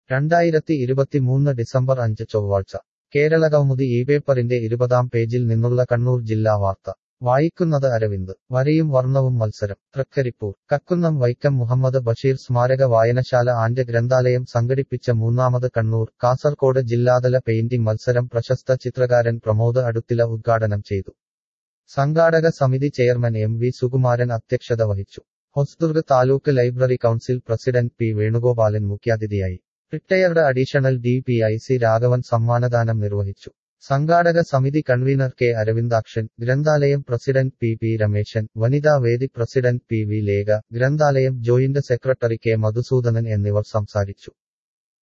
രണ്ടായിരത്തി ഇരുപത്തിമൂന്ന് ഡിസംബർ അഞ്ച് ചൊവ്വാഴ്ച കേരള കൗമുദി ഈ പേപ്പറിന്റെ ഇരുപതാം പേജിൽ നിന്നുള്ള കണ്ണൂർ ജില്ലാ വാർത്ത വായിക്കുന്നത് അരവിന്ദ് വരയും വർണ്ണവും മത്സരം തൃക്കരിപ്പൂർ കക്കുന്നം വൈക്കം മുഹമ്മദ് ബഷീർ സ്മാരക വായനശാല ആൻഡ് ഗ്രന്ഥാലയം സംഘടിപ്പിച്ച മൂന്നാമത് കണ്ണൂർ കാസർകോട് ജില്ലാതല പെയിന്റിംഗ് മത്സരം പ്രശസ്ത ചിത്രകാരൻ പ്രമോദ് അടുത്തില ഉദ്ഘാടനം ചെയ്തു സംഘാടക സമിതി ചെയർമാൻ എം വി സുകുമാരൻ അധ്യക്ഷത വഹിച്ചു Hosdurg taluk library council president P Venugopalan മുഖ്യാതിഥിയായി retired additional D P I C Raghavan സമ്മാനദാനം നിർവഹിച്ചു സംഘാടക സമിതി കൺവീനർ കെ അരവിന്ദാക്ഷൻ ഗ്രന്ഥാലയം പ്രസിഡന്റ് പി പി രമേശൻ വനിതാ വേദി പ്രസിഡന്റ് പി വി ലേഖ ഗ്രന്ഥാലയം ജോയിന്റ് സെക്രട്ടറി കെ മധുസൂദനൻ എന്നിവർ സംസാരിച്ചു